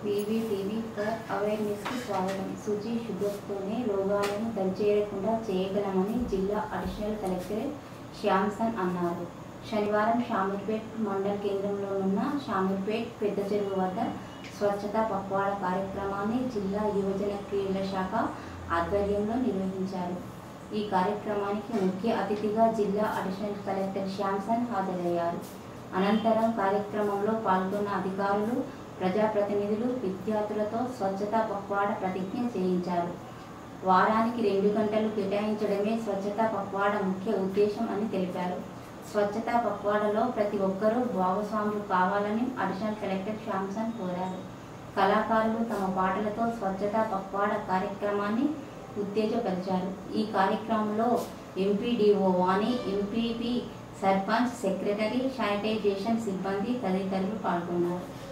వివిటీవీ for అవేర్నెస్కి స్వాగతం శుచి శుభ్రతతోనే రోగాలను దరిచేరకుండా చేయగలమని జిల్లా అడిషనల్ కలెక్టర్ శ్యామ్సన్ అన్నారు శనివారం షామీర్పేట్ మండల కేంద్రంలో ఉన్న షామీర్పేట్ పెద్ద చెరువు వద్ద స్వచ్ఛత పక్వాడ కార్యక్రమాన్ని జిల్లా యువజన క్రీడల శాఖ ఆధ్వర్యంలో నిర్వహించారు ఈ కార్యక్రమానికి ముఖ్య అతిథిగా జిల్లా అడిషనల్ కలెక్టర్ శ్యామ్సన్ హాజరయ్యారు అనంతరం కార్యక్రమంలో పాల్గొన్న అధికారులు ప్రజాప్రతినిధులు విద్యార్థులతో స్వచ్ఛతా పక్వాడ ప్రతిజ్ఞ చేయించారు వారానికి రెండు గంటలు కేటాయించడమే స్వచ్ఛతా పక్వాడ ముఖ్య ఉద్దేశం అని తెలిపారు స్వచ్ఛతా పక్వాడలో ప్రతి ఒక్కరూ భాగస్వాములు కావాలని అడిషనల్ కలెక్టర్ శ్యామ్సన్ కోరారు కళాకారులు తమ పాటలతో స్వచ్ఛతా పక్వాడ కార్యక్రమాన్ని ఉత్తేజపరిచారు ఈ కార్యక్రమంలో MPDO Vani MPP sarpanch secretary sanitisation సిబ్బంది తదితరులు పాల్గొన్నారు